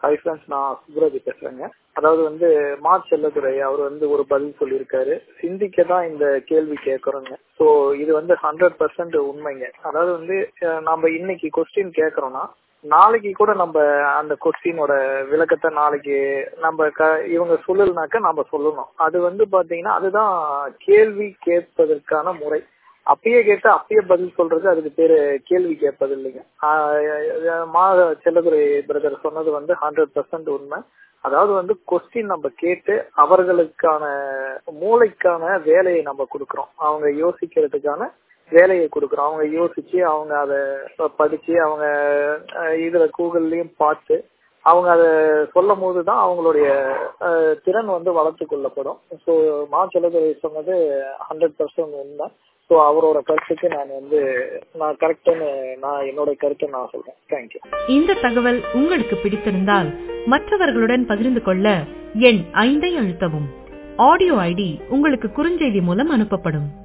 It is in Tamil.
ஹை ஃப்ரெண்ட்ஸ் நான் சுப்ராஜ் பேசுறேங்க அதாவது வந்து மா செல்லதுரை அவர் வந்து ஒரு பதில் சொல்லியிருக்காரு சிந்திக்க தான் இந்த கேள்வி கேட்கறோங்க ஸோ இது வந்து ஹண்ட்ரட் பர்சன்ட் உண்மைங்க அதாவது வந்து அஹ், நம்ம இன்னைக்கு கொஸ்டின் கேட்கறோம்னா நாளைக்கு கூட நம்ம அந்த கொஸ்டினோட விளக்கத்தை நாளைக்கு நம்ம க இவங்க சொல்லலனாக்க நம்ம சொல்லணும் அது வந்து பாத்தீங்கன்னா அதுதான் கேள்வி கேட்பதற்கான முறை அப்பயே கேட்டு அப்பயே பதில் சொல்றது அதுக்கு பேரு கேள்வி கேட்பது இல்லைங்க ஆஹ் மா செல்லதுரை பிரதர் சொன்னது வந்து ஹண்ட்ரட் பர்சன்ட் உண்மை அதாவது வந்து கொஸ்டின் நம்ம கேட்டு அவர்களுக்கான மூளைக்கான வேலையை நம்ம கொடுக்கறோம் அவங்க யோசிக்கிறதுக்கான வேலையை கொடுக்குறோம் அவங்க யோசிச்சு அவங்க அதை படிச்சு அவங்க அஹ், இதுல கூகுள்லயும் பார்த்து அவங்க அதை சொல்லும் போது தான் அவங்களுடைய அஹ், திறன் வந்து வளர்த்து கொள்ளப்படும் ஸோ மா செல்லதுரை சொன்னது ஹண்ட்ரட் பர்சன்ட் உண்மை ஸோ அவரோட கருத்துக்கு நான் வந்து நான் கரெக்டான நான் என்னோட கருத்தை நான் சொல்றேன் தேங்க்யூ இந்த தகவல் உங்களுக்கு பிடித்திருந்தால் மற்றவர்களுடன் பகிர்ந்து கொள்ள எண் ஐந்தை அழுத்தவும் ஆடியோ ஐடி உங்களுக்கு குறுஞ்செய்தி மூலம் அனுப்பப்படும்